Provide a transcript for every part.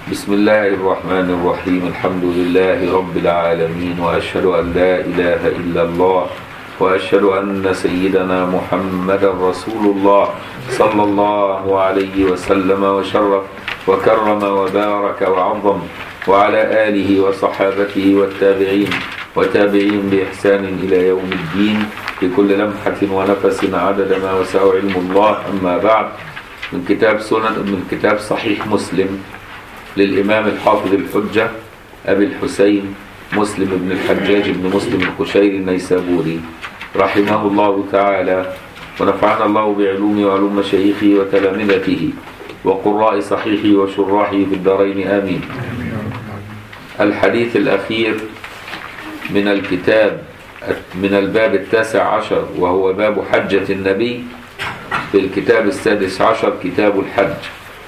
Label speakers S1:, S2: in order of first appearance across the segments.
S1: بسم الله الرحمن الرحيم الحمد لله رب العالمين وأشهد أن لا إله إلا الله وأشهد أن سيدنا محمدا رسول الله صلى الله عليه وسلم وشرف وكرم وبارك وعظم وعلى آله وصحابته والتابعين وتابعين بإحسان إلى يوم الدين بكل لمحة ونفس عدد ما وسع علم الله أما بعد من كتاب سنن من كتاب صحيح مسلم للإمام الحافظ الحجة أبي الحسين مسلم بن الحجاج بن مسلم القشيري النيسابوري رحمه الله تعالى ونفعنا الله بعلومه وعلوم مشايخه وتلامذته وقراء صحيحه وشراحه في الدارين آمين الحديث الأخير من الكتاب من الباب التاسع عشر وهو باب حجة النبي في الكتاب السادس عشر كتاب الحج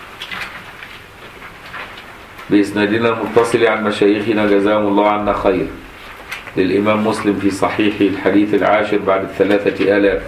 S1: بإسنادنا المتصل عن مشايخنا جزاهم الله عنا خير للإمام مسلم في صحيحه الحديث العاشر بعد الثلاثة آلاف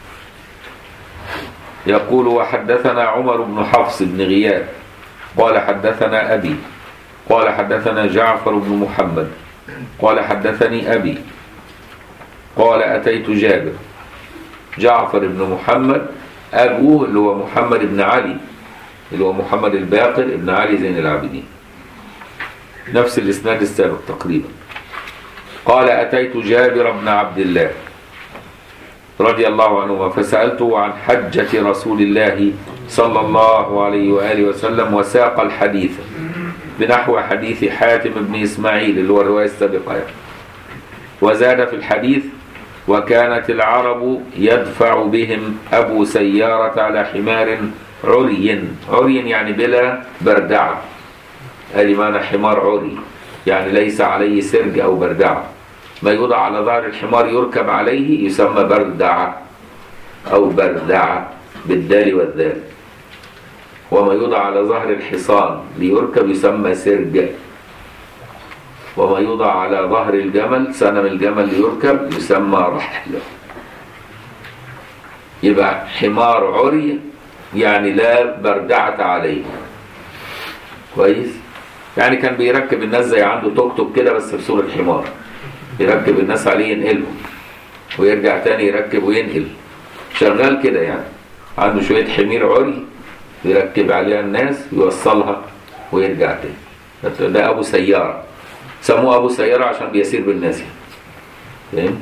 S1: يقول وحدثنا عمر بن حفص بن غياث قال حدثنا أبي قال حدثنا جعفر بن محمد قال حدثني أبي قال أتيت جابر جعفر بن محمد أبوه اللي هو محمد بن علي اللي هو محمد الباقر ابن علي زين العابدين نفس الإسناد السابق تقريبا قال أتيت جابر بن عبد الله رضي الله عنهما فسألته عن حجة رسول الله صلى الله عليه وآله وسلم وساق الحديث بنحو حديث حاتم بن إسماعيل اللي هو الرواية السابقة يعني. وزاد في الحديث وكانت العرب يدفع بهم أبو سيارة على حمار عري عري يعني بلا بردعة هذه معنى حمار عري يعني ليس عليه سرج أو بردعة ما يوضع على ظهر الحمار يركب عليه يسمى بردعة أو بردعة بالدال والذال وما يوضع على ظهر الحصان ليركب يسمى سرج وما يوضع على ظهر الجمل سنم الجمل ليركب يسمى رحل يبقى حمار عري يعني لا بردعة عليه كويس يعني كان بيركب الناس زي عنده توك توك كده بس بصورة حمار يركب الناس عليه ينقلهم ويرجع تاني يركب وينقل شغال كده يعني عنده شوية حمير عري يركب عليها الناس يوصلها ويرجع تاني ده أبو سيارة سموه أبو سيارة عشان بيسير بالناس فاهم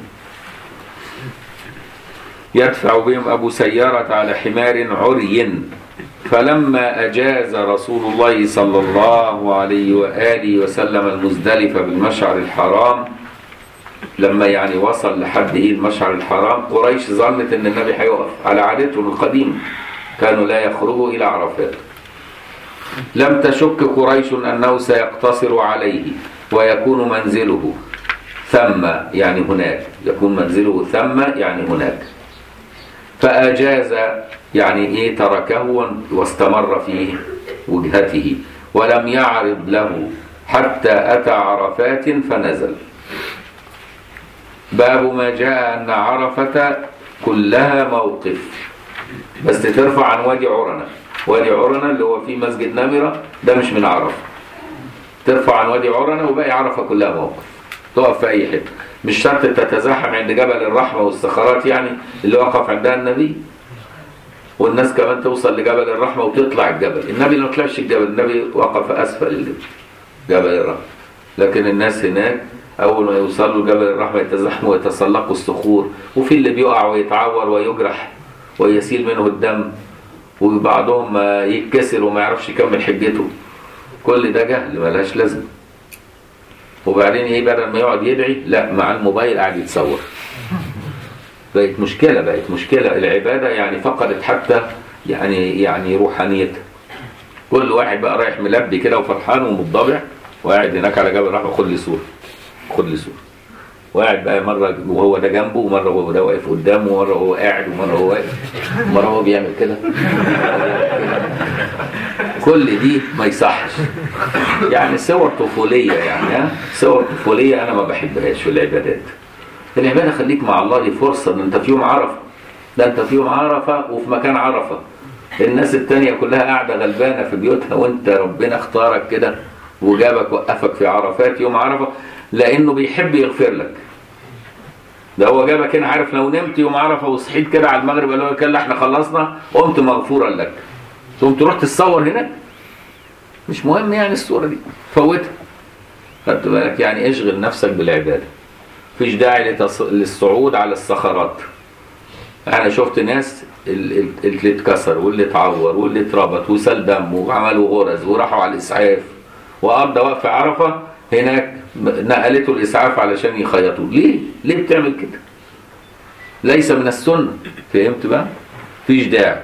S1: يدفع بهم أبو سيارة على حمار عري فلما أجاز رسول الله صلى الله عليه وآله وسلم المزدلفة بالمشعر الحرام لما يعني وصل لحد ايه المشعر الحرام قريش ظنت ان النبي هيقف على عادتهم القديمه كانوا لا يخرجوا الى عرفات لم تشك قريش انه سيقتصر عليه ويكون منزله ثم يعني هناك يكون منزله ثم يعني هناك فأجاز يعني ايه تركه واستمر في وجهته ولم يعرض له حتى أتى عرفات فنزل باب ما جاء أن عرفة كلها موقف بس ترفع عن وادي عرنة وادي عرنة اللي هو في مسجد نمرة ده مش من عرفة ترفع عن وادي عرنة وباقي عرفة كلها موقف تقف في أي حتة مش شرط تتزاحم عند جبل الرحمة والصخرات يعني اللي وقف عندها النبي والناس كمان توصل لجبل الرحمة وتطلع الجبل النبي ما طلعش الجبل النبي وقف أسفل الجبل جبل الرحمة لكن الناس هناك أول ما يوصلوا جبل الرحمة يتزحموا ويتسلقوا الصخور وفي اللي بيقع ويتعور ويجرح ويسيل منه الدم وبعضهم يتكسر وما يعرفش يكمل حجته كل ده جهل ملهاش لازمه وبعدين ايه بدل ما يقعد يدعي لا مع الموبايل قاعد يتصور بقت مشكله بقت مشكله العباده يعني فقدت حتى يعني يعني روحانيتها كل واحد بقى رايح ملبي كده وفرحان ومتضبع وقاعد هناك على جبل الرحمه خد لي صوره خد لي صوره وقاعد بقى مره وهو ده جنبه ومره هو ده واقف قدامه ومره هو قاعد ومره هو واقف ومره هو بيعمل كده كل دي ما يصحش يعني صور طفوليه يعني ها صور طفوليه انا ما بحبهاش في العبادات العباده خليك مع الله دي فرصه ان انت في يوم عرفه ده انت في يوم عرفه وفي مكان عرفه الناس التانية كلها قاعدة غلبانة في بيوتها وانت ربنا اختارك كده وجابك وقفك في عرفات يوم عرفة لانه بيحب يغفر لك ده هو جابك هنا عارف لو نمت يوم عرفة وصحيت كده على المغرب قال لك يلا احنا خلصنا قمت مغفورا لك تقوم تروح تتصور هناك مش مهم يعني الصورة دي فوتها خدت بالك يعني اشغل نفسك بالعبادة مفيش داعي لتص... للصعود على الصخرات انا شفت ناس ال- ال- اللي اتكسر واللي اتعور واللي اتربط وسال دم وعملوا غرز وراحوا على الاسعاف وقضى وقف عرفه هناك نقلته الاسعاف علشان يخيطوه ليه؟ ليه بتعمل كده؟ ليس من السنه فهمت بقى؟ مفيش داعي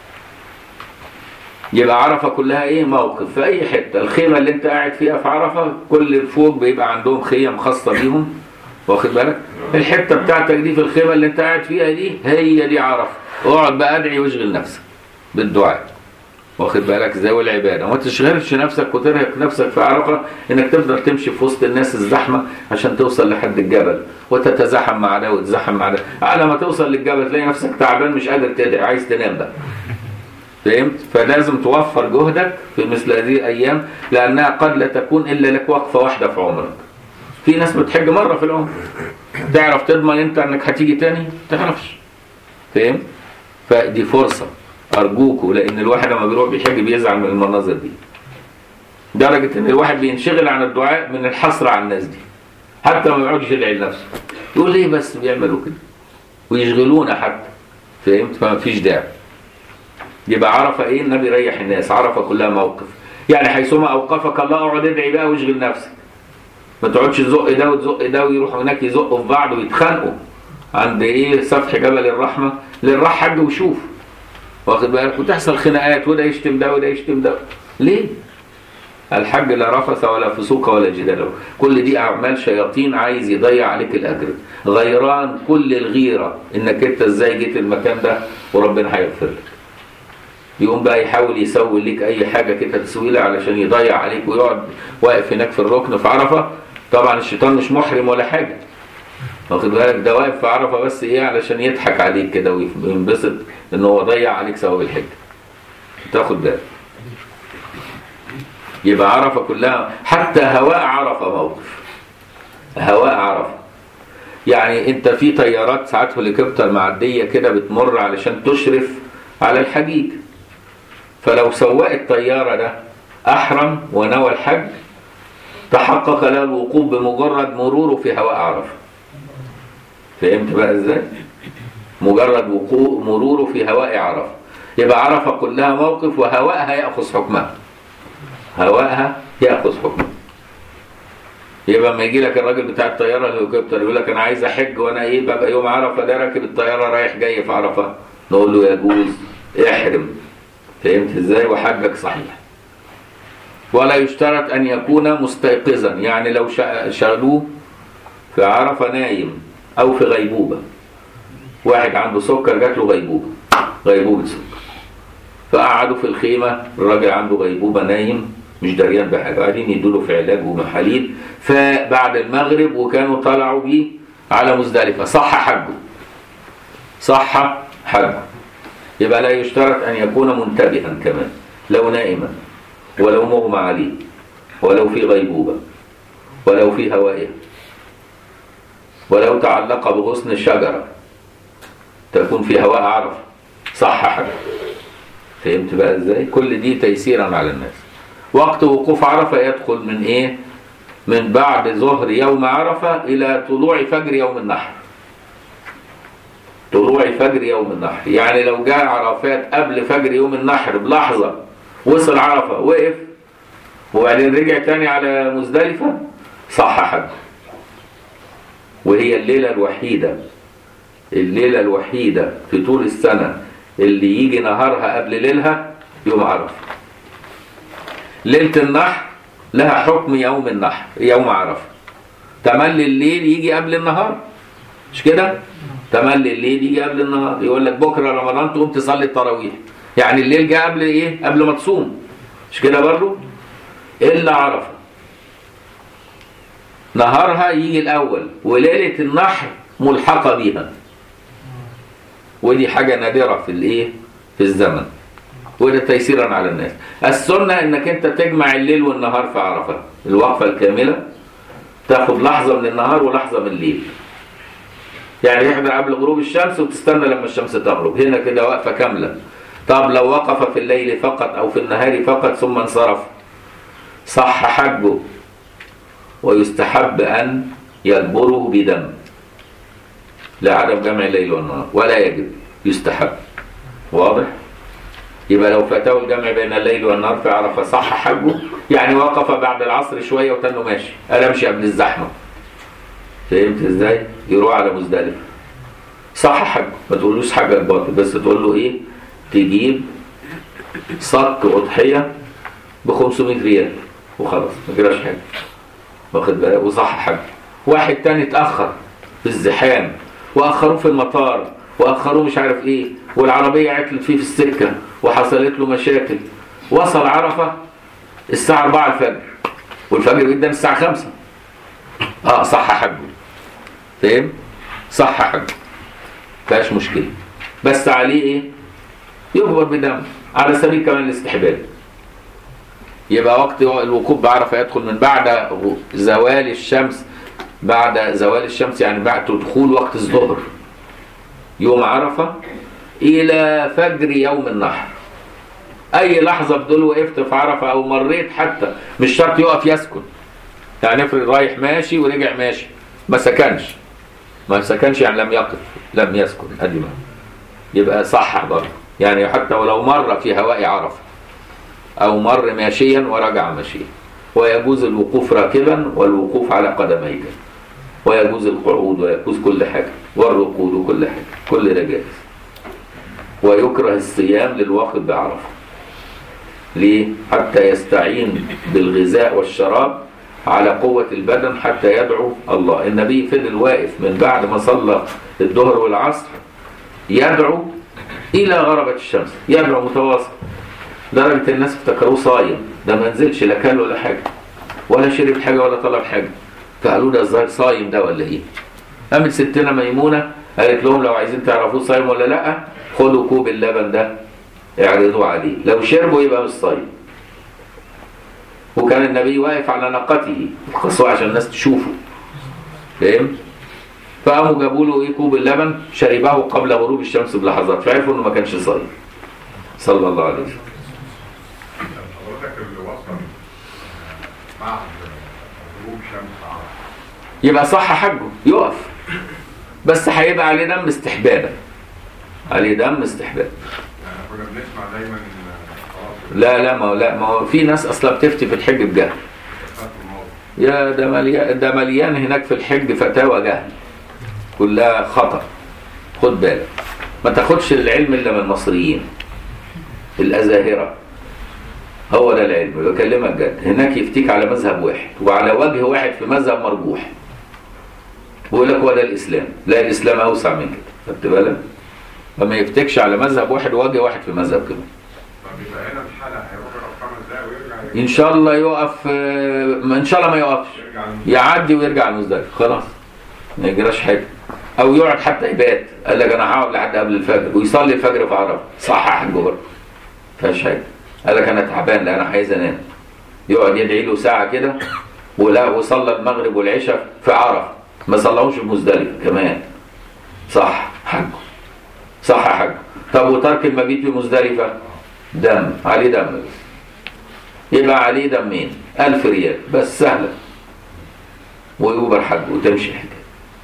S1: يبقى عرفه كلها ايه موقف في اي حته الخيمه اللي انت قاعد فيها في عرفه كل فوق بيبقى عندهم خيم خاصه بيهم واخد بالك الحته بتاعتك دي في الخيمه اللي انت قاعد فيها دي هي دي عرفه اقعد بقى ادعي واشغل نفسك بالدعاء واخد بالك ازاي والعباده وما تشغلش نفسك وترهق نفسك في عرفه انك تفضل تمشي في وسط الناس الزحمه عشان توصل لحد الجبل وتتزاحم مع ده وتزاحم مع ده على ما توصل للجبل تلاقي نفسك تعبان مش قادر تدعي عايز تنام بقى فهمت فلازم توفر جهدك في مثل هذه الايام لانها قد لا تكون الا لك وقفه واحده في عمرك في ناس بتحج مره في العمر تعرف تضمن انت انك هتيجي تاني ما تعرفش فاهم فدي فرصه ارجوكوا لان الواحد لما بيروح بيحج بيزعل من المناظر دي درجه ان الواحد بينشغل عن الدعاء من الحسره على الناس دي حتى ما يقعدش يدعي لنفسه يقول ليه بس بيعملوا كده ويشغلونا حتى فهمت فما فيش داعي يبقى عرفه ايه النبي ريح الناس عرفه كلها موقف يعني حيثما اوقفك الله اقعد ادعي بقى واشغل نفسك ما تقعدش تزق ده وتزق ده ويروحوا هناك يزقوا في بعض ويتخانقوا عند ايه سفح جبل الرحمه للراح حج وشوف واخد بالك وتحصل خناقات وده يشتم ده وده يشتم ده ليه؟ الحج لا رفث ولا فسوق ولا جدال كل دي اعمال شياطين عايز يضيع عليك الاجر غيران كل الغيره انك انت ازاي جيت المكان ده وربنا هيغفر لك يقوم بقى يحاول يسوي ليك اي حاجه كده تسويله علشان يضيع عليك ويقعد واقف هناك في الركن في عرفه طبعا الشيطان مش محرم ولا حاجه واخد بالك ده واقف في عرفه بس ايه علشان يضحك عليك كده وينبسط ان هو ضيع عليك ثواب الحج تاخد بالك يبقى عرفه كلها حتى هواء عرفه موقف هواء عرفه يعني انت في طيارات ساعات هليكوبتر معديه كده بتمر علشان تشرف على الحجيج فلو سواق الطياره ده احرم ونوى الحج تحقق له الوقوف بمجرد مروره في هواء عرفه فهمت بقى ازاي مجرد وقوع مروره في هواء عرفه يبقى عرفه كلها موقف وهواءها ياخذ حكمها هواءها ياخذ حكمها يبقى لما يجي لك الراجل بتاع الطياره الهليكوبتر يقول لك انا عايز احج وانا ايه ببقى يوم عرفه ده راكب الطياره رايح جاي في عرفه نقول له يجوز احرم فهمت ازاي وحجك صحيح ولا يشترط ان يكون مستيقظا يعني لو شغلوه في عرفه نايم او في غيبوبه واحد عنده سكر جات له غيبوبه غيبوبه سكر فقعدوا في الخيمه الراجل عنده غيبوبه نايم مش دريان بحاجه قاعدين يدوا له في علاج ومحاليل فبعد المغرب وكانوا طلعوا بيه على مزدلفه صح حجه صح حجه يبقى لا يشترط ان يكون منتبها كمان لو نائما ولو مغمى عليه ولو في غيبوبه ولو في هوائه ولو تعلق بغصن شجره تكون في هواء عرف صح حجه فهمت بقى ازاي كل دي تيسيرا على الناس وقت وقوف عرفة يدخل من ايه من بعد ظهر يوم عرفة الى طلوع فجر يوم النحر طلوع فجر يوم النحر يعني لو جاء عرفات قبل فجر يوم النحر بلحظة وصل عرفة وقف وبعدين رجع تاني على مزدلفة صح حج وهي الليلة الوحيدة الليلة الوحيدة في طول السنة اللي يجي نهارها قبل ليلها يوم عرفة ليلة النحر لها حكم يوم النحر يوم عرفة تملي الليل يجي قبل النهار مش كده تملي الليل يجي قبل النهار يقول لك بكره رمضان تقوم تصلي التراويح يعني الليل جه قبل ايه قبل ما تصوم مش كده برضه الا عرفه نهارها يجي الاول وليله النحر ملحقه بيها ودي حاجه نادره في الايه في الزمن وده تيسيرا على الناس السنة انك انت تجمع الليل والنهار في عرفة الوقفة الكاملة تاخد لحظة من النهار ولحظة من الليل يعني تحضر قبل غروب الشمس وتستنى لما الشمس تغرب هنا كده وقفة كاملة طب لو وقف في الليل فقط او في النهار فقط ثم انصرف صح حجه ويستحب ان يجبره بدم لا عدم جمع الليل والنهار ولا يجب يستحب واضح يبقى لو فاته الجمع بين الليل والنهار في عرفه صح حجه يعني وقف بعد العصر شويه وتنه ماشي قال امشي قبل الزحمه فهمت ازاي يروح على مزدلفه صح حجه ما تقولوش حاجه باطل بس تقول له ايه تجيب صك اضحيه ب 500 ريال وخلاص ما جراش حاجه واخد بالك وصح حجه واحد تاني اتاخر في الزحام واخروه في المطار واخروه مش عارف ايه والعربيه عطلت فيه في السكه وحصلت له مشاكل وصل عرفه الساعه 4 الفجر والفجر جدا الساعه 5 اه صح حجه فاهم صح حجه فيهاش مشكله بس عليه ايه يجبر بدم على سبيل كمان الاستحباب يبقى وقت الوقوف بعرفه يدخل من بعد زوال الشمس بعد زوال الشمس يعني بعد دخول وقت الظهر يوم عرفة إلى فجر يوم النحر أي لحظة بدول وقفت في عرفة أو مريت حتى مش شرط يقف يسكن يعني افرض رايح ماشي ورجع ماشي ما سكنش ما سكنش يعني لم يقف لم يسكن ادي ما يبقى صح برضه يعني حتى ولو مر في هواء عرفه او مر ماشيا ورجع ماشيا ويجوز الوقوف راكبا والوقوف على قدميك ويجوز القعود ويجوز كل حاجه والركود وكل حاجه كل ده جائز ويكره الصيام للواقف بعرفه ليه؟ حتى يستعين بالغذاء والشراب على قوة البدن حتى يدعو الله النبي فضل واقف من بعد ما صلى الظهر والعصر يدعو إلى غربة الشمس يدعو متواصل درجة الناس افتكروه صايم ده ما نزلش لا كل ولا حاجة ولا شرب حاجة ولا طلب حاجة فقالوا ده الظاهر صايم ده ولا ايه قامت ستنا ميمونة قالت لهم لو عايزين تعرفوه صايم ولا لا خدوا كوب اللبن ده اعرضوا عليه لو شربوا يبقى مش صايم وكان النبي واقف على ناقته القصوى عشان الناس تشوفه فاهم فقاموا جابوا له ايه كوب اللبن شربه قبل غروب الشمس بلحظات فعرفوا انه ما كانش صايم صلى الله عليه وسلم
S2: حضرتك اللي وصل بعد غروب شمس عرفه
S1: يبقى صح حجه يقف بس هيبقى عليه دم استحبابا عليه دم استحباب
S2: يعني كنا بنسمع دايما إن خلاص
S1: لا لا ما هو لا ما هو في ناس اصلا بتفتي في الحج بجهل
S2: فات الموضوع
S1: يا ده مليان ده مليان هناك في الحج فتاوى جهل كلها خطأ خد بالك ما تاخدش العلم الا من المصريين الازاهره هو ده العلم بكلمك جد هناك يفتيك على مذهب واحد وعلى وجه واحد في مذهب مرجوح ويقول لك هو ده الاسلام لا الاسلام اوسع من كده خدت بالك فما يفتكش على مذهب واحد ووجه واحد في مذهب كده
S2: طب يبقى هنا الحلقه هيروح يقف خمس دقايق ويرجع
S1: ان شاء الله يقف آه، ما ان شاء الله ما يقفش
S2: يرجع للمسجد.
S1: يعدي ويرجع المزدلفه خلاص ما يجراش حاجه او يقعد حتى يبات قال لك انا هقعد لحد قبل الفجر ويصلي الفجر في عرفه صح حاجه برضه فيهاش حاجه قال لك انا تعبان لا انا عايز انام يقعد يدعي له ساعه كده ولا وصلى المغرب والعشاء في عرفه ما صلاهوش في مزدلفه كمان صح حجه صح حجه طب وترك المبيت في مزدلفه دم عليه دم بس يبقى عليه دمين ألف ريال بس سهلة ويوبر حج وتمشي الحكاية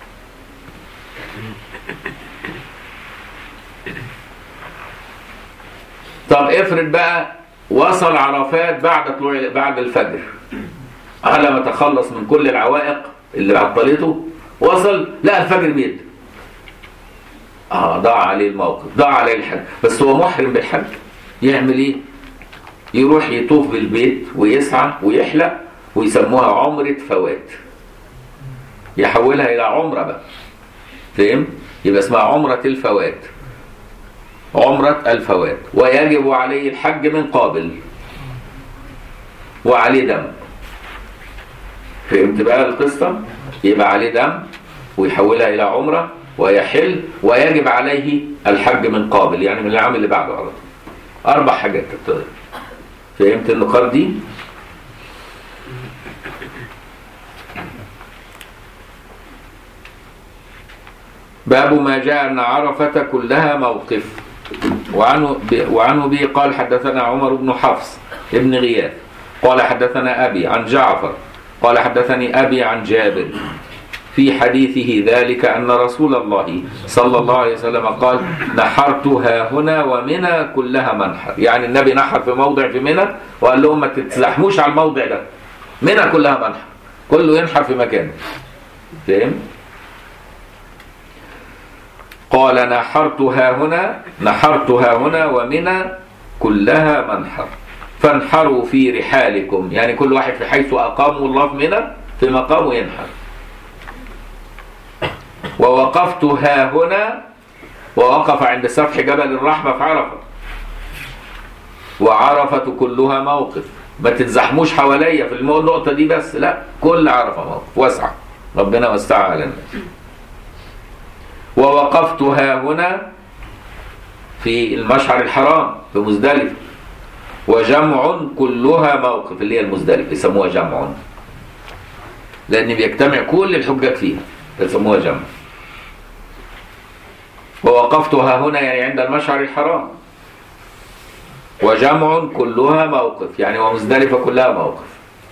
S1: طب افرض بقى وصل عرفات بعد طلوع بعد الفجر على ما تخلص من كل العوائق اللي عطلته وصل لقى الفجر بيت اه ضاع عليه الموقف ضاع عليه الحج بس هو محرم بالحج يعمل ايه يروح يطوف بالبيت ويسعى ويحلق ويسموها عمرة فوات يحولها إلى عمرة بقى فهم؟ يبقى اسمها عمرة الفوات عمرة الفوات ويجب عليه الحج من قابل وعليه دم فهمت بقى القصة؟ يبقى عليه دم ويحولها إلى عمرة ويحل ويجب عليه الحج من قابل يعني من العام اللي بعده على طول اربع حاجات فهمت النقاط دي باب ما جاء ان عرفه كلها موقف وعنه وعنه به قال حدثنا عمر بن حفص ابن غياث قال حدثنا ابي عن جعفر قال حدثني ابي عن جابر في حديثه ذلك أن رسول الله صلى الله عليه وسلم قال نحرتها هنا ومنى كلها منحر يعني النبي نحر في موضع في منى وقال لهم ما تتزحموش على الموضع ده منى كلها منحر كله ينحر في مكانه فهم؟ قال نحرتها هنا نحرتها هنا ومنى كلها منحر فانحروا في رحالكم يعني كل واحد في حيث أقاموا الله في منى في مقامه ينحر ووقفت ها هنا ووقف عند سفح جبل الرحمة في عرفة وعرفة كلها موقف ما تتزحموش حواليا في النقطة دي بس لا كل عرفة موقف واسعة ربنا وسعها على الناس ووقفت ها هنا في المشعر الحرام في مزدلفة وجمع كلها موقف اللي هي المزدلفة يسموها جمع لأن بيجتمع كل الحجاج فيها يسموها جمع ووقفتها هنا يعني عند المشعر الحرام وجمع كلها موقف يعني ومزدلفة كلها موقف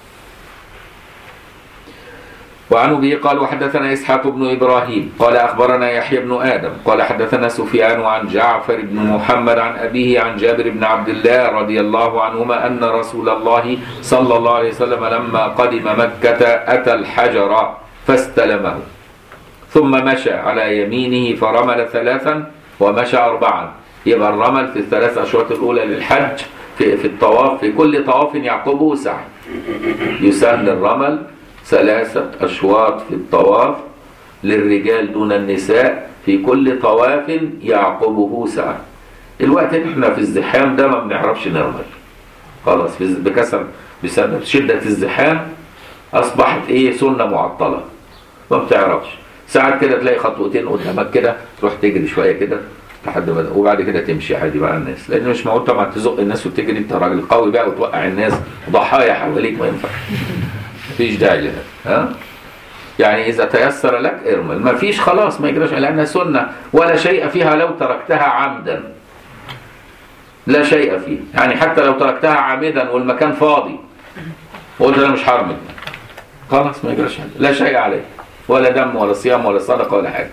S1: وعن به قال وحدثنا إسحاق بن إبراهيم قال أخبرنا يحيى بن آدم قال حدثنا سفيان عن جعفر بن محمد عن أبيه عن جابر بن عبد الله رضي الله عنهما أن رسول الله صلى الله عليه وسلم لما قدم مكة أتى الحجر فاستلمه ثم مشى على يمينه فرمل ثلاثا ومشى أربعا يبقى الرمل في الثلاث أشواط الأولى للحج في, في الطواف في كل طواف يعقبه سعي يسن الرمل ثلاثة أشواط في الطواف للرجال دون النساء في كل طواف يعقبه سعي الوقت احنا في الزحام ده ما بنعرفش نرمل خلاص بكسر بسبب شدة الزحام أصبحت إيه سنة معطلة ما بتعرفش ساعات كده تلاقي خطوتين قدامك كده تروح تجري شويه كده لحد ما وبعد كده تمشي عادي مع الناس لان مش معقول طبعا تزق الناس وتجري انت راجل قوي بقى وتوقع الناس ضحايا حواليك ما ينفعش مفيش داعي لها ها يعني اذا تيسر لك ارمل ما فيش خلاص ما يجراش لانها سنه ولا شيء فيها لو تركتها عمدا لا شيء فيه يعني حتى لو تركتها عامدا والمكان فاضي وقلت انا مش هرمل خلاص ما يجراش حاجه لا شيء عليه ولا دم ولا صيام ولا صدقه ولا حاجه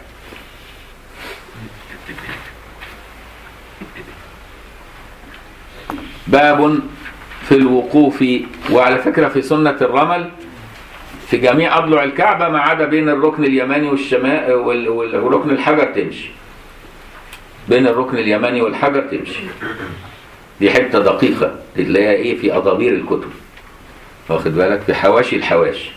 S1: باب في الوقوف وعلى فكره في سنه الرمل في جميع اضلع الكعبه ما عدا بين الركن اليماني والشمال والركن الحجر تمشي بين الركن اليماني والحجر تمشي دي حته دقيقه تلاقيها ايه في اضابير الكتب واخد بالك في حواشي الحواشي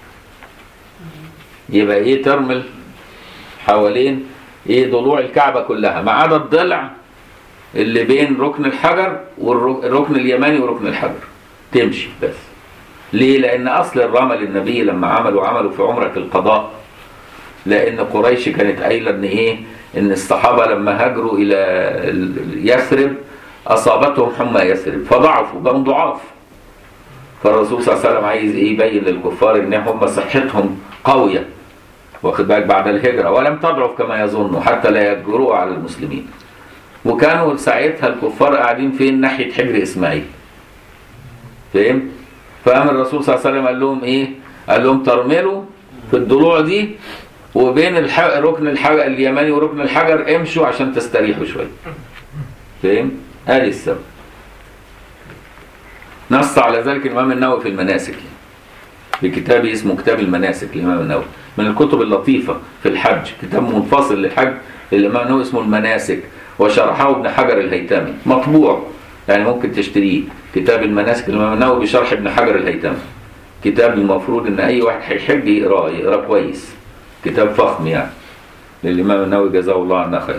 S1: يبقى ايه ترمل حوالين ايه ضلوع الكعبه كلها ما عدا الضلع اللي بين ركن الحجر والركن اليماني وركن الحجر تمشي بس ليه لان اصل الرمل النبي لما عملوا عملوا في عمره القضاء لان قريش كانت قايله ان ايه ان الصحابه لما هاجروا الى يثرب اصابتهم حمى يثرب فضعفوا بقوا ضعاف فالرسول صلى الله عليه وسلم عايز ايه يبين للكفار ان هم صحتهم قويه واخد بالك بعد الهجره ولم تضعف كما يظنوا حتى لا يجرؤوا على المسلمين وكانوا ساعتها الكفار قاعدين فين ناحيه حجر اسماعيل فهمت فقام الرسول صلى الله عليه وسلم قال لهم ايه قال لهم ترملوا في الضلوع دي وبين الح... ركن الحجر اليماني وركن الحجر امشوا عشان تستريحوا شويه فهم ادي السبب نص على ذلك الامام النووي في المناسك في كتابه اسمه كتاب المناسك الامام النووي من الكتب اللطيفه في الحج كتاب منفصل للحج الامام النووي اسمه المناسك وشرحه ابن حجر الهيتمي مطبوع يعني ممكن تشتريه كتاب المناسك الامام النووي بشرح ابن حجر الهيتمي كتاب المفروض ان اي واحد هيحج يقراه يقراه كويس كتاب فخم يعني للامام النووي جزاه الله عنا خير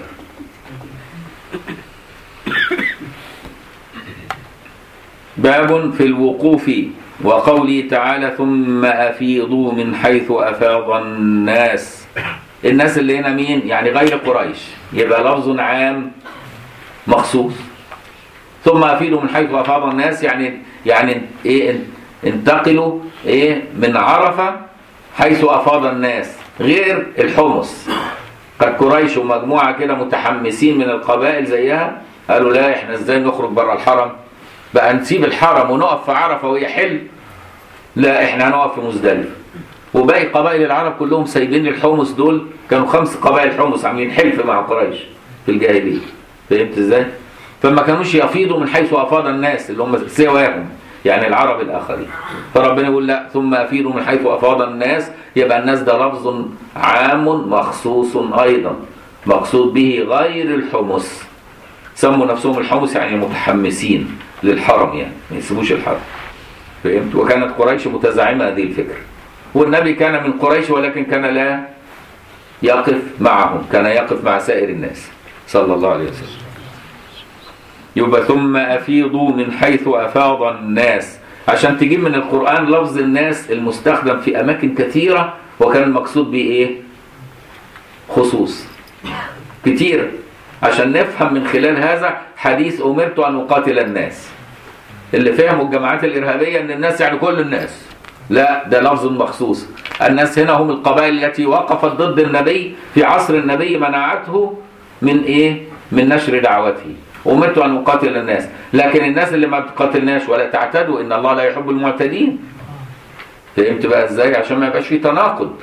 S1: باب في الوقوف وقوله تعالى ثم أفيضوا من حيث أفاض الناس الناس اللي هنا مين يعني غير قريش يبقى لفظ عام مخصوص ثم افيدوا من حيث افاض الناس يعني يعني ايه انتقلوا ايه من عرفه حيث افاض الناس غير الحمص قد قريش ومجموعه كده متحمسين من القبائل زيها قالوا لا احنا ازاي نخرج بره الحرم بقى نسيب الحرم ونقف في عرفه وهي حل لا احنا هنقف في مزدلفه وباقي قبائل العرب كلهم سايبين الحمص دول كانوا خمس قبائل حمص عاملين حلف مع قريش في الجاهليه فهمت ازاي؟ فما كانوش يفيضوا من حيث افاض الناس اللي هم سواهم يعني العرب الاخرين فربنا يقول لا ثم افيضوا من حيث افاض الناس يبقى الناس ده لفظ عام مخصوص ايضا مقصود به غير الحمص سموا نفسهم الحمص يعني متحمسين للحرم يعني ما يسيبوش الحرم فهمت وكانت قريش متزعمه هذه الفكره والنبي كان من قريش ولكن كان لا يقف معهم كان يقف مع سائر الناس صلى الله عليه وسلم يبقى ثم أفيضوا من حيث أفاض الناس عشان تجيب من القرآن لفظ الناس المستخدم في أماكن كثيرة وكان المقصود به إيه خصوص كتير عشان نفهم من خلال هذا حديث أمرت أن أقاتل الناس اللي فهموا الجماعات الإرهابية أن الناس يعني كل الناس لا ده لفظ مخصوص الناس هنا هم القبائل التي وقفت ضد النبي في عصر النبي منعته من ايه من نشر دعوته امرت ان اقاتل الناس لكن الناس اللي ما بتقاتلناش ولا تعتدوا ان الله لا يحب المعتدين فهمت بقى ازاي عشان ما يبقاش في تناقض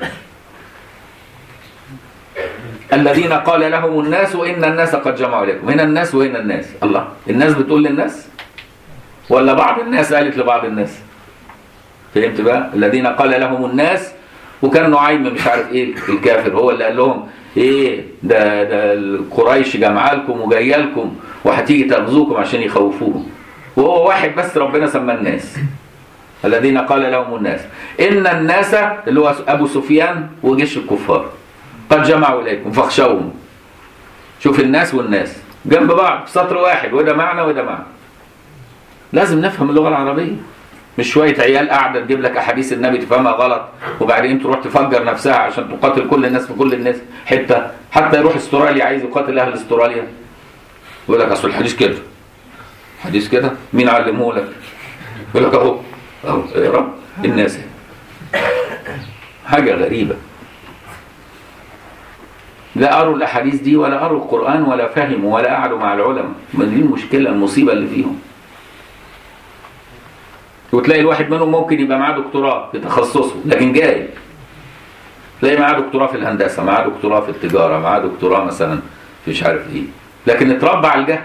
S1: الذين قال لهم الناس ان الناس قد جمعوا لكم هنا الناس وهنا الناس الله الناس بتقول للناس ولا بعض الناس قالت لبعض الناس فهمت بقى الذين قال لهم الناس وكان نعيم مش عارف ايه الكافر هو اللي قال لهم ايه ده ده قريش جمع لكم وجايه لكم وهتيجي تغزوكم عشان يخوفوهم وهو واحد بس ربنا سمى الناس الذين قال لهم الناس ان الناس اللي هو ابو سفيان وجيش الكفار قد جمعوا اليكم فاخشوهم شوف الناس والناس جنب بعض في سطر واحد وده معنى وده معنى لازم نفهم اللغه العربيه مش شويه عيال قاعده تجيب لك احاديث النبي تفهمها غلط وبعدين تروح تفجر نفسها عشان تقاتل كل الناس في كل الناس حته حتى يروح استراليا عايز يقاتل اهل استراليا يقول لك اصل الحديث كده حديث كده مين علمه لك يقول لك اهو اهو اقرا الناس حاجه غريبه لا قروا الاحاديث دي ولا قروا القران ولا فهموا ولا قعدوا مع العلماء ما دي المشكله المصيبه اللي فيهم وتلاقي الواحد منهم ممكن يبقى معاه دكتوراه في تخصصه لكن جاهل تلاقي معاه دكتوراه في الهندسه معاه دكتوراه في التجاره معاه دكتوراه مثلا في مش عارف ايه لكن اتربى على الجهل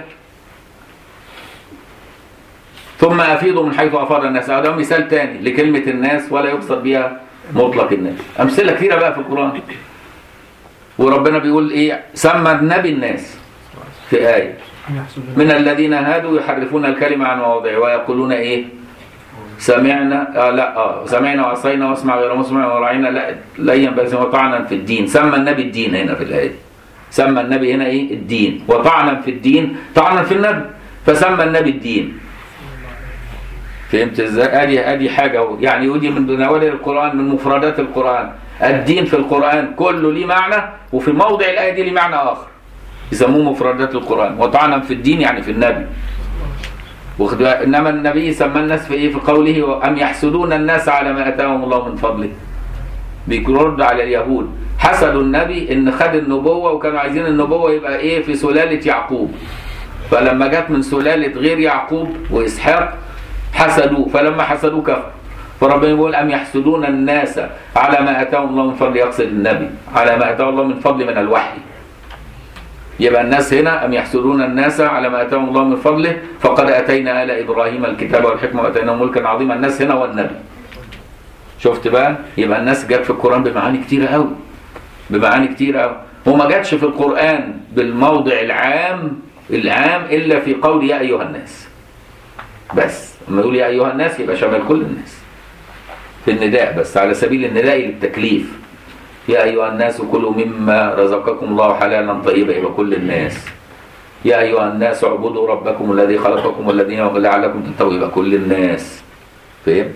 S1: ثم افيضوا من حيث افاض الناس ده مثال تاني لكلمه الناس ولا يقصد بها مطلق الناس امثله كثيره بقى في القران وربنا بيقول ايه سمى النبي الناس في ايه من الذين هادوا يحرفون الكلمه عن مواضعه ويقولون ايه سمعنا آه لا اه سمعنا وعصينا واسمع غير مسمع وراعينا لا ليا بس وطعنا في الدين سمى النبي الدين هنا في الايه سمى النبي هنا ايه الدين وطعنا في الدين طعنا في النبي فسمى النبي الدين فهمت ازاي ادي ادي حاجه يعني ودي من نوادر القران من مفردات القران الدين في القران كله ليه معنى وفي موضع الايه دي ليه معنى اخر يسموه مفردات القران وطعنا في الدين يعني في النبي واخد انما النبي سمى الناس في ايه في قوله ام يحسدون الناس على ما اتاهم الله من فضله بيرد على اليهود حسدوا النبي ان خد النبوه وكانوا عايزين النبوه يبقى ايه في سلاله يعقوب فلما جت من سلاله غير يعقوب واسحاق حسدوه فلما حسدوه كفر فربنا يقول ام يحسدون الناس على ما اتاهم الله من فضل يقصد النبي على ما اتاه الله من فضل من الوحي يبقى الناس هنا أم يحسدون الناس على ما أتاهم الله من فضله فقد أتينا آل إبراهيم الكتاب والحكمة وأتيناهم ملكا عظيما الناس هنا والنبي شفت بقى يبقى الناس جت في القرآن بمعاني كتيرة قوي بمعاني كتيرة قوي وما جاتش في القرآن بالموضع العام العام إلا في قول يا أيها الناس بس لما يقول يا أيها الناس يبقى شمل كل الناس في النداء بس على سبيل النداء للتكليف يا أيها الناس كلوا مما رزقكم الله حلالا طيبا يبقى كل الناس يا أيها الناس اعبدوا ربكم الذي خلقكم والذين لعلكم تتقون يبقى كل الناس فهم؟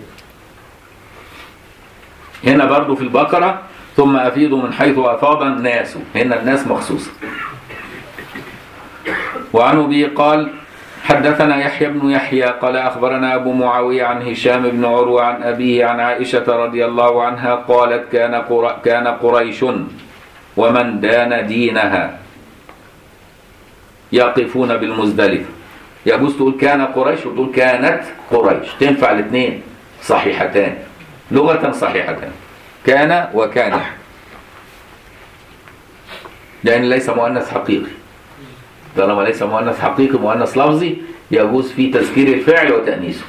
S1: هنا برضو في البقرة ثم أفيضوا من حيث أفاض الناس هنا الناس مخصوصة وعن أبي قال حدثنا يحيى بن يحيى قال أخبرنا أبو معاوية عن هشام بن عروة عن أبيه عن عائشة رضي الله عنها قالت كان قر... كان قريش ومن دان دينها يقفون بالمزدلفة يجوز تقول كان قريش وتقول كانت قريش تنفع الاثنين صحيحتان لغة صحيحتان كان وكان لأن ليس مؤنث حقيقي طالما ليس مؤنث حقيقي مؤنث لفظي يجوز فيه تذكير الفعل وتأنيثه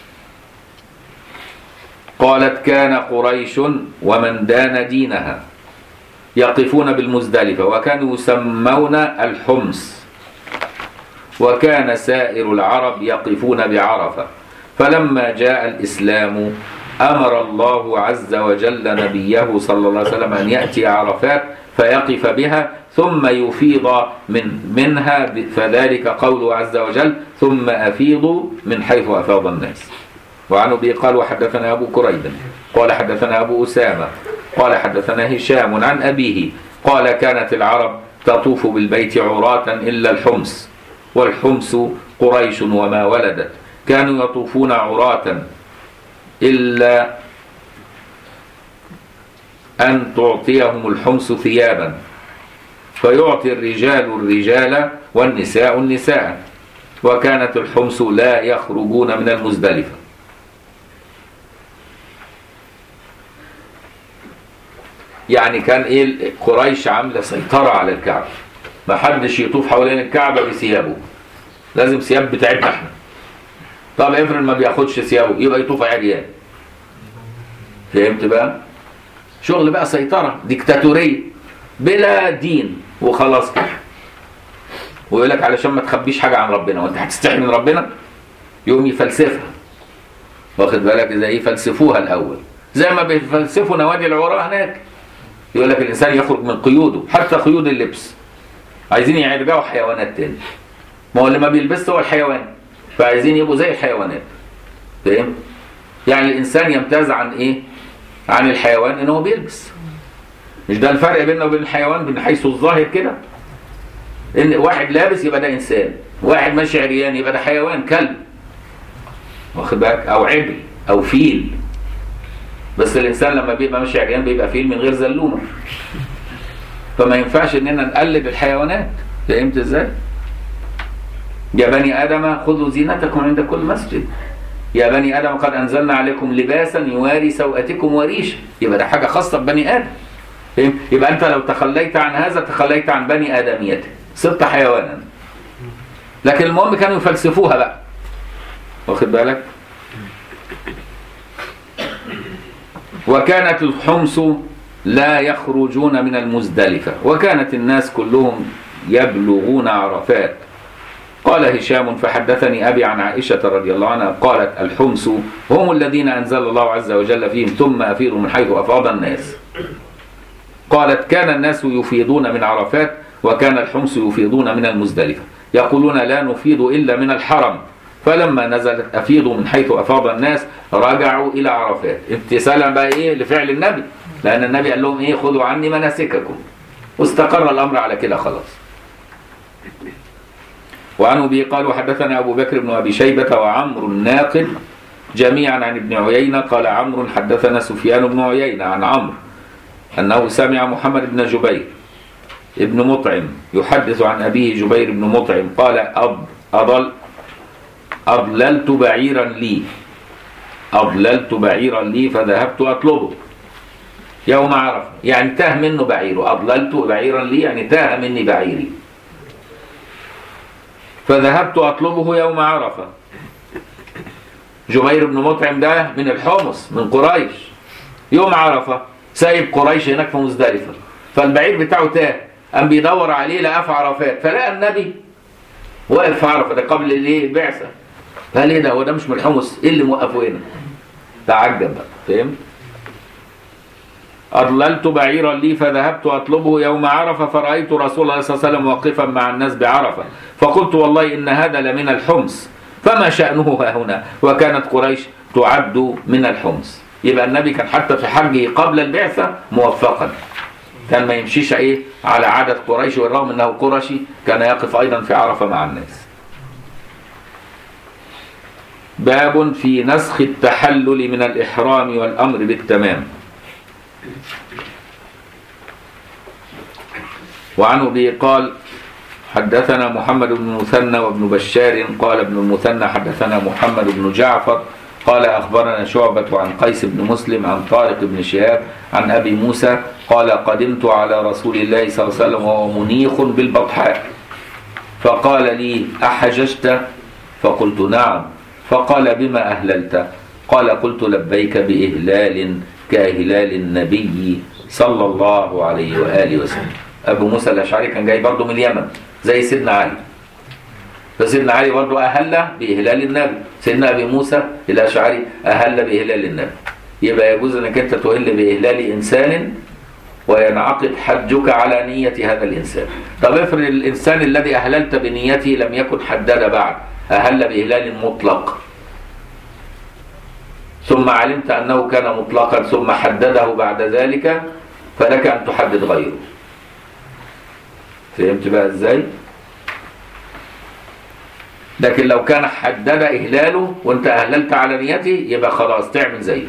S1: قالت كان قريش ومن دان دينها يقفون بالمزدلفة وكانوا يسمون الحمص وكان سائر العرب يقفون بعرفة فلما جاء الإسلام أمر الله عز وجل نبيه صلى الله عليه وسلم أن يأتي عرفات فيقف بها ثم يفيض من منها فذلك قوله عز وجل ثم أفيضوا من حيث أفاض الناس وعن أبي قال وحدثنا أبو كريب قال حدثنا أبو أسامة قال حدثنا هشام عن أبيه قال كانت العرب تطوف بالبيت عراة إلا الحمص والحمص قريش وما ولدت كانوا يطوفون عراة إلا أن تعطيهم الحمص ثيابا فيعطي الرجال الرجال والنساء النساء وكانت الحمص لا يخرجون من المزدلفة يعني كان ايه قريش عامله سيطره على الكعبه ما حدش يطوف حوالين الكعبه بثيابه لازم ثياب بتاعتنا احنا طب افرض ما بياخدش ثيابه يبقى يطوف عريان فهمت بقى شغل بقى سيطره ديكتاتوريه بلا دين وخلاص كده ويقول لك علشان ما تخبيش حاجه عن ربنا وانت هتستحي من ربنا يقوم يفلسفها واخد بالك ازاي يفلسفوها الاول زي ما بيفلسفوا نوادي العراة هناك يقول لك الانسان يخرج من قيوده حتى قيود اللبس عايزين يرجعوا حيوانات تاني ما هو اللي ما بيلبسش هو الحيوان فعايزين يبقوا زي الحيوانات فاهم يعني الانسان يمتاز عن ايه عن الحيوان ان هو بيلبس مش ده الفرق بيننا وبين الحيوان من حيث الظاهر كده ان واحد لابس يبقى ده انسان واحد ماشي عريان يبقى ده حيوان كلب واخد بالك او عبل او فيل بس الانسان لما بيبقى ماشي عريان بيبقى فيل من غير زلومه فما ينفعش اننا نقلد الحيوانات فهمت ازاي يا بني ادم خذوا زينتكم عند كل مسجد يا بني ادم قد انزلنا عليكم لباسا يواري سوءتكم وريشا يبقى ده حاجه خاصه ببني ادم فهم؟ يبقى انت لو تخليت عن هذا تخليت عن بني ادميتك صرت حيوانا لكن المهم كانوا يفلسفوها بقى واخد بالك وكانت الحمص لا يخرجون من المزدلفة وكانت الناس كلهم يبلغون عرفات قال هشام فحدثني أبي عن عائشة رضي الله عنها قالت الحمص هم الذين أنزل الله عز وجل فيهم ثم أفيضوا من حيث أفاض الناس قالت كان الناس يفيضون من عرفات وكان الحمص يفيضون من المزدلفة يقولون لا نفيض إلا من الحرم فلما نزلت أفيضوا من حيث أفاض الناس رجعوا إلى عرفات امتثالا بقى إيه لفعل النبي لأن النبي قال لهم إيه خذوا عني مناسككم واستقر الأمر على كده خلاص وعن أبي قال وحدثنا أبو بكر بن أبي شيبة وعمرو الناقد جميعا عن ابن عيينة قال عمرو حدثنا سفيان بن عيينة عن عمرو أنه سمع محمد بن جبير ابن مطعم يحدث عن أبيه جبير بن مطعم قال أض أضل أضللت بعيرا لي أضللت بعيرا لي فذهبت أطلبه يوم عرفة يعني تاه منه بعيره أضللت بعيرا لي يعني تاه مني بعيري فذهبت أطلبه يوم عرفة جبير بن مطعم ده من الحمص من قريش يوم عرفة سايب قريش هناك في مزدلفة فالبعير بتاعه تاه قام بيدور عليه لقاه في عرفات فلقى النبي واقف في عرفة ده قبل الايه البعثة فقال ايه ده هو ده مش من الحمص ايه اللي موقفه هنا تعجب بقى فهمت أضللت بعيرا لي فذهبت أطلبه يوم عرفة فرأيت رسول الله صلى الله عليه وسلم واقفا مع الناس بعرفة فقلت والله إن هذا لمن الحمص فما شأنه ها هنا وكانت قريش تعد من الحمص يبقى النبي كان حتى في حجه قبل البعثة موفقا كان ما يمشيش ايه على عادة قريش والرغم انه قرشي كان يقف ايضا في عرفة مع الناس باب في نسخ التحلل من الإحرام والأمر بالتمام وعنه به قال حدثنا محمد بن المثنى وابن بشار قال ابن المثنى حدثنا محمد بن جعفر قال أخبرنا شعبة عن قيس بن مسلم عن طارق بن شهاب عن أبي موسى قال قدمت على رسول الله صلى الله عليه وسلم وهو منيخ بالبطحاء فقال لي أحججت فقلت نعم فقال بما أهللت قال قلت لبيك بإهلال كإهلال النبي صلى الله عليه وآله وسلم أبو موسى الأشعري كان جاي برضه من اليمن زي سيدنا علي فسيدنا علي برضه أهل بإهلال النبي سيدنا أبي موسى الأشعري أهل بإهلال النبي يبقى يجوز أنك أنت تهل بإهلال إنسان وينعقد حجك على نية هذا الإنسان طب افرض الإنسان الذي أهللت بنيته لم يكن حدد بعد أهل بإهلال مطلق ثم علمت أنه كان مطلقا ثم حدده بعد ذلك فلك أن تحدد غيره فهمت بقى ازاي لكن لو كان حدد إهلاله وانت أهللت على نيته يبقى خلاص تعمل زيه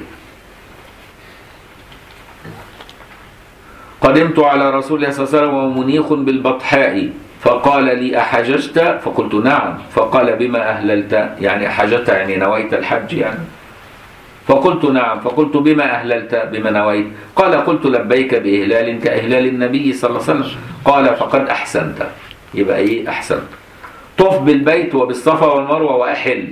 S1: قدمت على رسول الله صلى الله عليه وسلم ومنيخ بالبطحاء فقال لي أحججت فقلت نعم فقال بما أهللت يعني أحججت يعني نويت الحج يعني فقلت نعم فقلت بما أهللت بما نويت قال قلت لبيك بإهلال كإهلال النبي صلى الله عليه وسلم قال فقد أحسنت يبقى إيه أحسنت طف بالبيت وبالصفا والمروة وأحل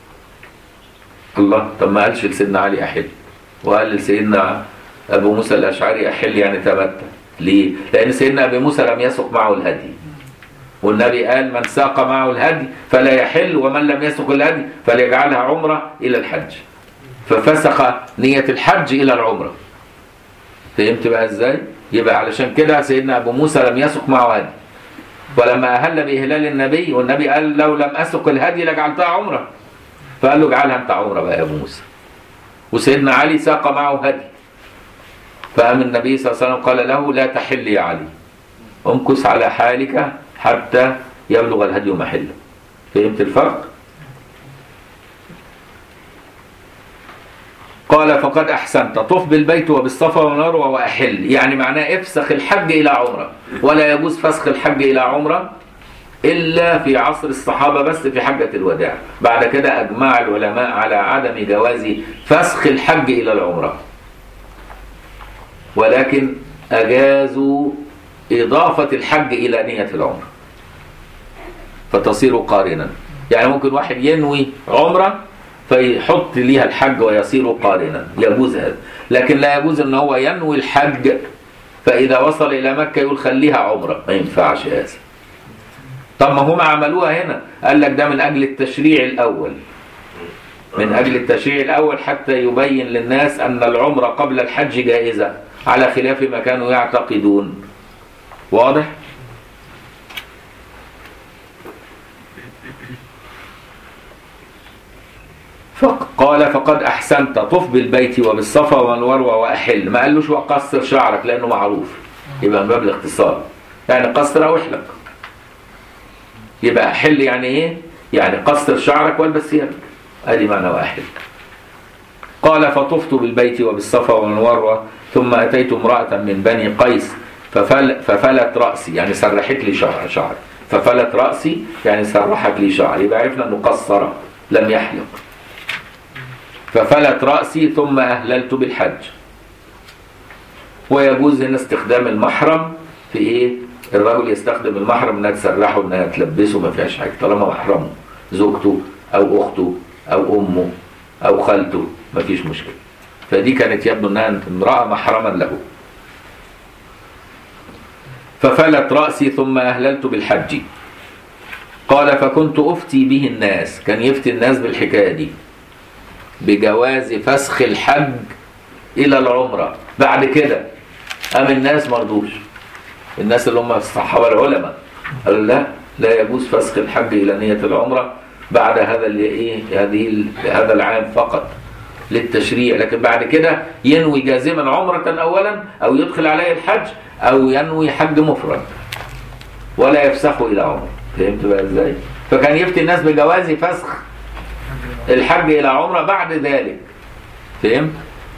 S1: الله طب ما قالش لسيدنا علي أحل وقال لسيدنا أبو موسى الأشعري أحل يعني تمتع ليه؟ لأن سيدنا أبي موسى لم يسق معه الهدي والنبي قال من ساق معه الهدي فلا يحل ومن لم يسق الهدي فليجعلها عمرة إلى الحج ففسخ نية الحج إلى العمرة فهمت بقى إزاي؟ يبقى علشان كده سيدنا أبو موسى لم يسق معه هدي ولما أهل بإهلال النبي والنبي قال لو لم أسق الهدي لجعلتها عمرة فقال له اجعلها أنت عمرة بقى يا أبو موسى وسيدنا علي ساق معه هدي فقام النبي صلى الله عليه وسلم قال له لا تحل يا علي امكث على حالك حتى يبلغ الهدي محله فهمت الفرق قال فقد احسنت طف بالبيت وبالصفا والمروه واحل يعني معناه افسخ الحج الى عمره ولا يجوز فسخ الحج الى عمره الا في عصر الصحابه بس في حجه الوداع بعد كده اجمع العلماء على عدم جواز فسخ الحج الى العمره ولكن أجازوا إضافة الحج إلى نية العمرة فتصير قارنا يعني ممكن واحد ينوي عمرة فيحط ليها الحج ويصير قارنا يجوز هذا لكن لا يجوز ان هو ينوي الحج فإذا وصل إلى مكة يقول خليها عمرة ما ينفعش هذا طب ما هم عملوها هنا قال لك ده من أجل التشريع الأول من أجل التشريع الأول حتى يبين للناس أن العمرة قبل الحج جائزة على خلاف ما كانوا يعتقدون واضح قال فقد احسنت طف بالبيت وبالصفا والمروه واحل ما قالوش وقصر شعرك لانه معروف يبقى من باب الاختصار يعني قصر او احلق يبقى احل يعني ايه يعني قصر شعرك والبس ثيابك ادي معنى واحد قال فطفت بالبيت وبالصفا والمروه ثم أتيت امرأة من بني قيس ففل ففلت رأسي يعني سرحت لي شعر شعر ففلت رأسي يعني سرحت لي شعر يبقى عرفنا أنه قصر لم يحلق ففلت رأسي ثم أهللت بالحج ويجوز هنا استخدام المحرم في إيه؟ الرجل يستخدم المحرم انها تسرحه انها تلبسه ما فيهاش حاجه طالما محرمه زوجته او اخته او امه او خالته ما فيش مشكله فدي كانت يبدو انها امراه محرما له ففلت راسي ثم اهللت بالحج قال فكنت افتي به الناس كان يفتي الناس بالحكايه دي بجواز فسخ الحج الى العمره بعد كده قام الناس مرضوش الناس اللي هم الصحابه العلماء قالوا لا لا يجوز فسخ الحج الى نيه العمره بعد هذا اللي ايه هذه هذا العام فقط للتشريع لكن بعد كده ينوي جازما عمرة أولا أو يدخل عليه الحج أو ينوي حج مفرد ولا يفسخه إلى عمر فهمت بقى إزاي؟ فكان يفتي الناس بجواز فسخ الحج إلى عمرة بعد ذلك فهمت؟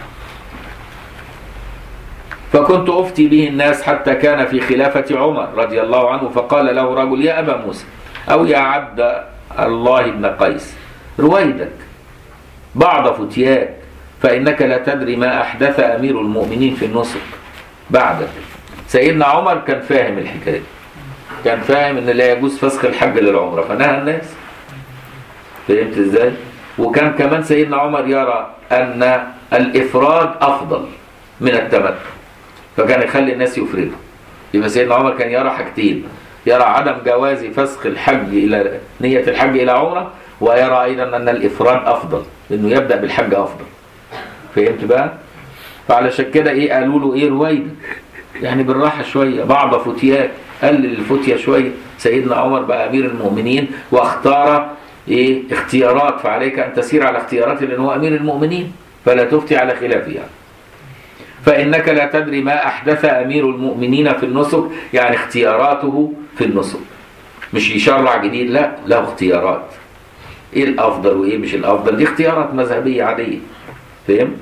S1: فكنت أفتي به الناس حتى كان في خلافة عمر رضي الله عنه فقال له رجل يا أبا موسى أو يا عبد الله بن قيس رويدك بعض فتياك فإنك لا تدري ما أحدث أمير المؤمنين في النسك بعدك سيدنا عمر كان فاهم الحكاية كان فاهم ان لا يجوز فسخ الحج للعمرة فنهى الناس فهمت ازاي وكان كمان سيدنا عمر يرى ان الافراد افضل من التمتع فكان يخلي الناس يفردوا يبقى سيدنا عمر كان يرى حاجتين يرى عدم جواز فسخ الحج الى نية الحج الى عمرة ويرى ايضا ان الافراد افضل انه يبدأ بالحج افضل فهمت بقى فعلشان كده ايه قالوا له ايه رويدك يعني بالراحة شوية بعض فتيات قلل الفتية شوية سيدنا عمر بقى أمير المؤمنين واختار إيه اختيارات فعليك أن تسير على اختيارات لأنه هو أمير المؤمنين فلا تفتي على خلافها فإنك لا تدري ما أحدث أمير المؤمنين في النسك يعني اختياراته في النسك مش يشرع جديد لا له اختيارات ايه الافضل وايه مش الافضل دي اختيارات مذهبيه عاديه فهمت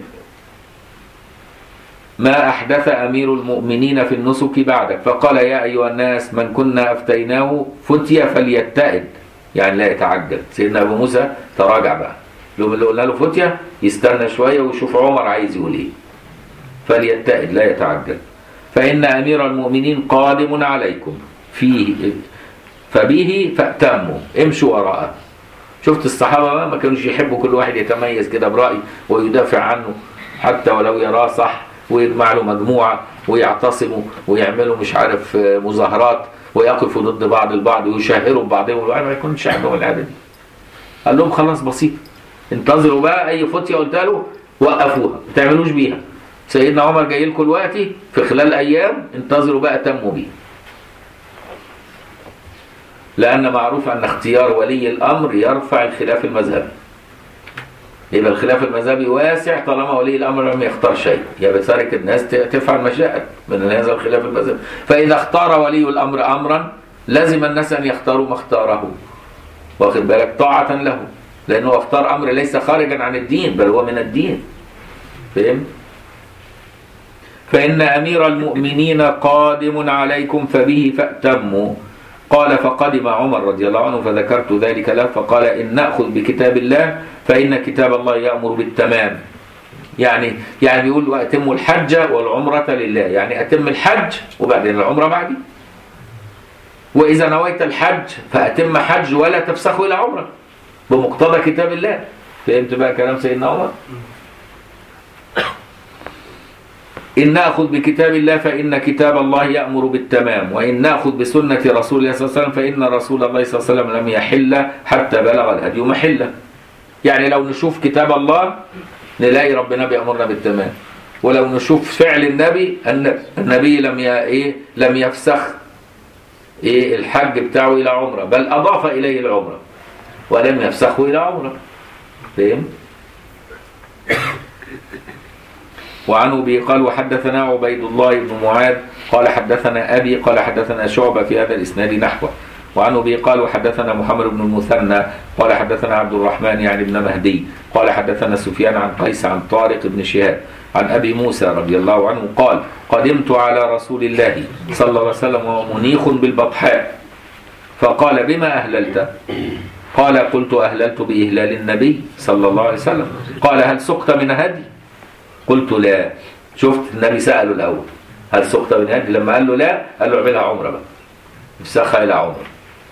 S1: ما أحدث أمير المؤمنين في النسك بعدك فقال يا أيها الناس من كنا أفتيناه فتي فليتئد يعني لا يتعجل سيدنا أبو موسى تراجع بقى لو اللي قلنا له فتية يستنى شوية ويشوف عمر عايز يقول إيه فليتئد لا يتعجل فإن أمير المؤمنين قادم عليكم فيه فبه فأتموا امشوا وراءه شفت الصحابة بقى ما كانوش يحبوا كل واحد يتميز كده برأي ويدافع عنه حتى ولو يراه صح ويجمع له مجموعة ويعتصموا ويعملوا مش عارف مظاهرات ويقفوا ضد بعض البعض ويشهروا ببعضهم البعض ما يكونش عندهم العادة دي قال لهم خلاص بسيط انتظروا بقى اي فتية قلت له وقفوها ما تعملوش بيها سيدنا عمر جاي لكم دلوقتي في خلال ايام انتظروا بقى تموا بيه لان معروف ان اختيار ولي الامر يرفع الخلاف المذهبي يبقى الخلاف المذهبي واسع طالما ولي الامر لم يختار شيء يبقى بتارك الناس تفعل ما شاءت من هذا الخلاف المذهبي فاذا اختار ولي الامر امرا لازم الناس ان يختاروا ما اختاره واخد بالك طاعه له لانه اختار امر ليس خارجا عن الدين بل هو من الدين فهمت فان امير المؤمنين قادم عليكم فبه فاتموا قال فقدم عمر رضي الله عنه فذكرت ذلك له فقال إن نأخذ بكتاب الله فإن كتاب الله يأمر بالتمام يعني يعني بيقول وأتم الحج والعمرة لله يعني أتم الحج وبعدين العمرة بعدي وإذا نويت الحج فأتم حج ولا تفسخه إلى عمرة بمقتضى كتاب الله فهمت بقى كلام سيدنا عمر إن نأخذ بكتاب الله فإن كتاب الله يأمر بالتمام وإن نأخذ بسنة رسول الله صلى الله عليه وسلم فإن رسول الله صلى الله عليه وسلم لم يحل حتى بلغ الهدي محلة يعني لو نشوف كتاب الله نلاقي ربنا بيأمرنا بالتمام ولو نشوف فعل النبي النبي لم إيه لم يفسخ إيه الحج بتاعه إلى عمرة بل أضاف إليه العمرة ولم يفسخه إلى عمرة فهم؟ وعن أبي قال وحدثنا عبيد الله بن معاذ قال حدثنا أبي قال حدثنا شعبة في هذا الإسناد نحوه وعن أبي قال وحدثنا محمد بن المثنى قال حدثنا عبد الرحمن يعني بن مهدي قال حدثنا سفيان عن قيس عن طارق بن شهاب عن أبي موسى رضي الله عنه قال قدمت على رسول الله صلى الله عليه وسلم وهو منيخ بالبطحاء فقال بما أهللت قال قلت أهللت بإهلال النبي صلى الله عليه وسلم قال هل سقت من هدي قلت لا شفت النبي سأله الأول هل سقط من هدي لما قال له لا قال له اعملها عمرة بقى افسخها إلى عمرة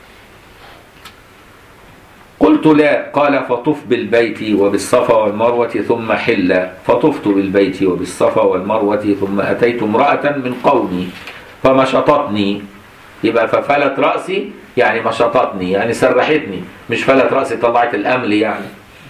S1: قلت لا قال فطف بالبيت وبالصفا والمروة ثم حل فطفت بالبيت وبالصفا والمروة ثم أتيت امرأة من قومي فمشطتني يبقى ففلت رأسي يعني مشطتني يعني سرحتني مش فلت رأسي طلعت الأمل يعني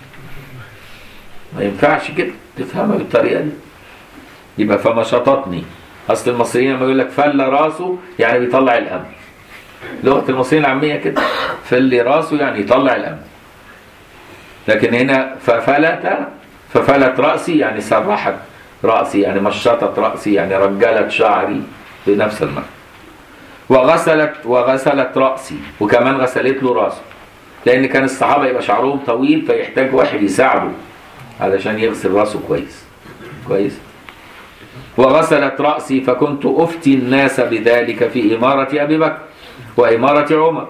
S1: ما ينفعش كده تفهمها بالطريقة دي يبقى فمشطتني أصل المصريين لما يقول لك فل راسه يعني بيطلع الأمل لغة المصريين العامية كده فل راسه يعني يطلع الأمل لكن هنا ففلت ففلت رأسي يعني سرحت رأسي يعني مشطت رأسي يعني رجلت شعري بنفس المعنى وغسلت وغسلت رأسي وكمان غسلت له راسه لان كان الصحابه يبقى شعرهم طويل فيحتاج واحد يساعده علشان يغسل راسه كويس كويس وغسلت راسي فكنت افتي الناس بذلك في اماره ابي بكر واماره عمر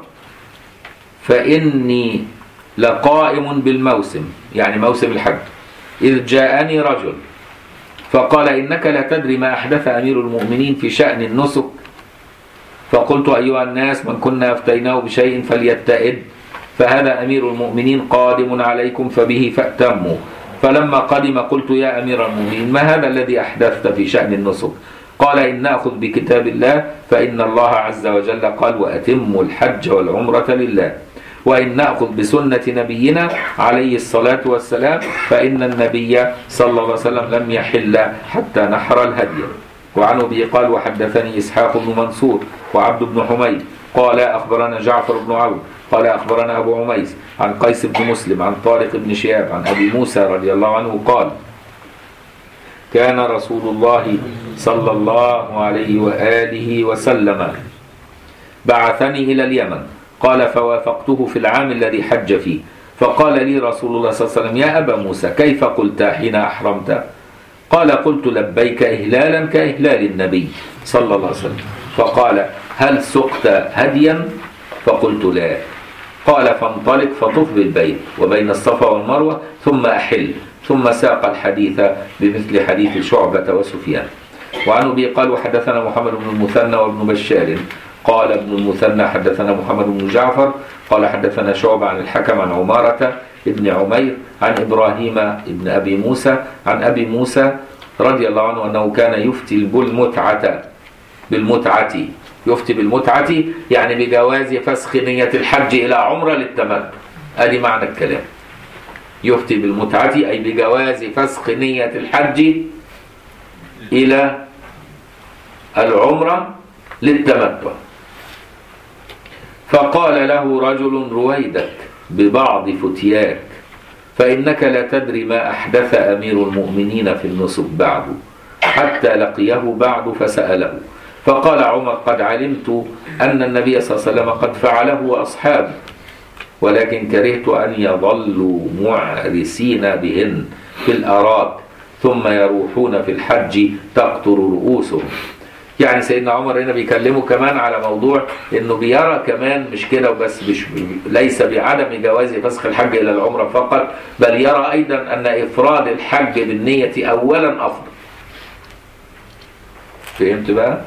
S1: فاني لقائم بالموسم يعني موسم الحج اذ جاءني رجل فقال انك لا تدري ما احدث امير المؤمنين في شان النسك فقلت أيها الناس من كنا أفتيناه بشيء فليتئد فهذا أمير المؤمنين قادم عليكم فبه فأتموا فلما قدم قلت يا أمير المؤمنين ما هذا الذي أحدثت في شأن النسك قال إن نأخذ بكتاب الله فإن الله عز وجل قال وأتموا الحج والعمرة لله وإن نأخذ بسنة نبينا عليه الصلاة والسلام فإن النبي صلى الله عليه وسلم لم يحل حتى نحر الهدي وعن أبي قال وحدثني إسحاق بن منصور وعبد بن حميد قال أخبرنا جعفر بن عون قال أخبرنا أبو عميس عن قيس بن مسلم عن طارق بن شهاب عن أبي موسى رضي الله عنه قال كان رسول الله صلى الله عليه وآله وسلم بعثني إلى اليمن قال فوافقته في العام الذي حج فيه فقال لي رسول الله صلى الله عليه وسلم يا أبا موسى كيف قلت حين أحرمت قال قلت لبيك إهلالا كإهلال النبي صلى الله عليه وسلم فقال هل سقت هديا فقلت لا قال فانطلق فطف بالبيت وبين الصفا والمروة ثم أحل ثم ساق الحديث بمثل حديث شعبة وسفيان وعن أبي قال وحدثنا محمد بن المثنى وابن بشار قال ابن المثنى حدثنا محمد بن جعفر قال حدثنا شعبة عن الحكم عن عمارة ابن عمير عن إبراهيم ابن أبي موسى عن أبي موسى رضي الله عنه أنه كان يفتي بالمتعة بالمتعة يفتي بالمتعة يعني بجواز فسخ نية الحج إلى عمرة للتمتع أدي معنى الكلام يفتي بالمتعة أي بجواز فسخ نية الحج إلى العمرة للتمتع فقال له رجل رويدك ببعض فتياك فإنك لا تدري ما أحدث أمير المؤمنين في النسك بعد حتى لقيه بعد فسأله فقال عمر قد علمت أن النبي صلى الله عليه وسلم قد فعله وأصحابه ولكن كرهت أن يظلوا معرسين بهن في الأراك ثم يروحون في الحج تقطر رؤوسهم يعني سيدنا عمر هنا بيكلمه كمان على موضوع انه بيرى كمان مش كده وبس مش ليس بعدم جواز فسخ الحج الى العمره فقط بل يرى ايضا ان افراد الحج بالنيه اولا افضل. فهمت بقى؟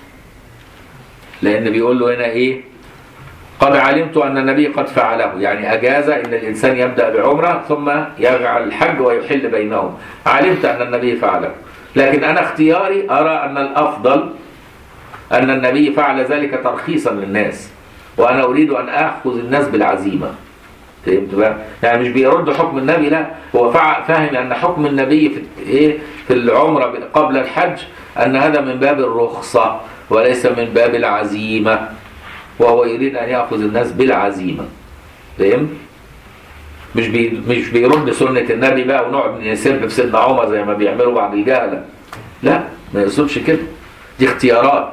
S1: لان بيقول له هنا ايه؟ قد علمت ان النبي قد فعله يعني اجاز ان الانسان يبدا بعمره ثم يجعل الحج ويحل بينهم. علمت ان النبي فعله. لكن انا اختياري ارى ان الافضل أن النبي فعل ذلك ترخيصا للناس وأنا أريد أن أخذ الناس بالعزيمة فهمت بقى؟ يعني مش بيرد حكم النبي لا هو فاهم أن حكم النبي في إيه في العمرة قبل الحج أن هذا من باب الرخصة وليس من باب العزيمة وهو يريد أن يأخذ الناس بالعزيمة فهمت؟ مش بي مش بيرد سنة النبي بقى ونقعد نسب في سيدنا عمر زي ما بيعملوا بعض الجهلة لا ما يقصدش كده دي اختيارات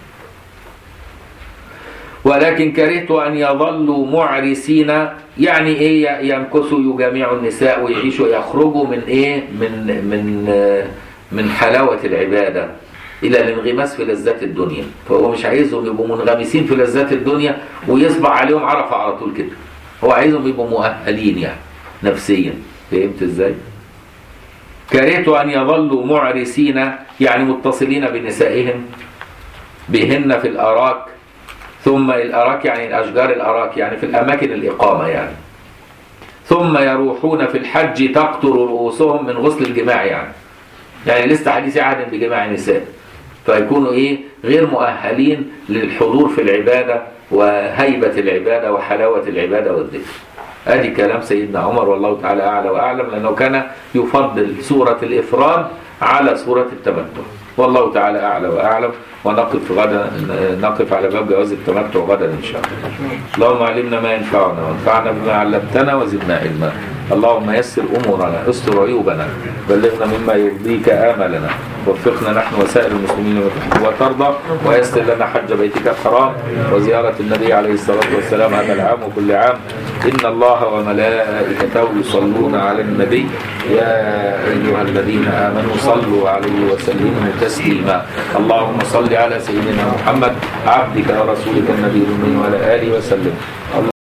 S1: ولكن كرهت أن يظلوا معرسين يعني إيه يمكثوا يجامعوا النساء ويعيشوا يخرجوا من إيه من من من حلاوة العبادة إلى الانغماس في لذات الدنيا فهو مش عايزهم يبقوا منغمسين في لذات الدنيا ويصبح عليهم عرفة على طول كده هو عايزهم يبقوا مؤهلين يعني نفسيا فهمت ازاي؟ كرهت أن يظلوا معرسين يعني متصلين بنسائهم بهن في الأراك ثم الأراك يعني الأشجار الأراك يعني في الأماكن الإقامة يعني ثم يروحون في الحج تقطر رؤوسهم من غسل الجماع يعني يعني لسه حديث عهد بجماع النساء فيكونوا ايه غير مؤهلين للحضور في العبادة وهيبة العبادة وحلاوة العبادة والذكر ادي كلام سيدنا عمر والله تعالى اعلى واعلم لانه كان يفضل سورة الافراد على سورة التمتع والله تعالى اعلى واعلم ونقف غدا نقف على باب جواز التمتع غدا ان شاء الله. اللهم علمنا ما ينفعنا وانفعنا بما علمتنا وزدنا علما. اللهم يسر امورنا، استر عيوبنا، بلغنا مما يرضيك املنا، وفقنا نحن وسائر المسلمين لما تحب وترضى، ويسر لنا حج بيتك الحرام وزياره النبي عليه الصلاه والسلام هذا العام وكل عام، إن الله وملائكته يصلون على النبي يا أيها الذين آمنوا صلوا عليه وسلموا تسليما اللهم صل على سيدنا محمد عبدك ورسولك النبي الأمي وعلى آله وسلم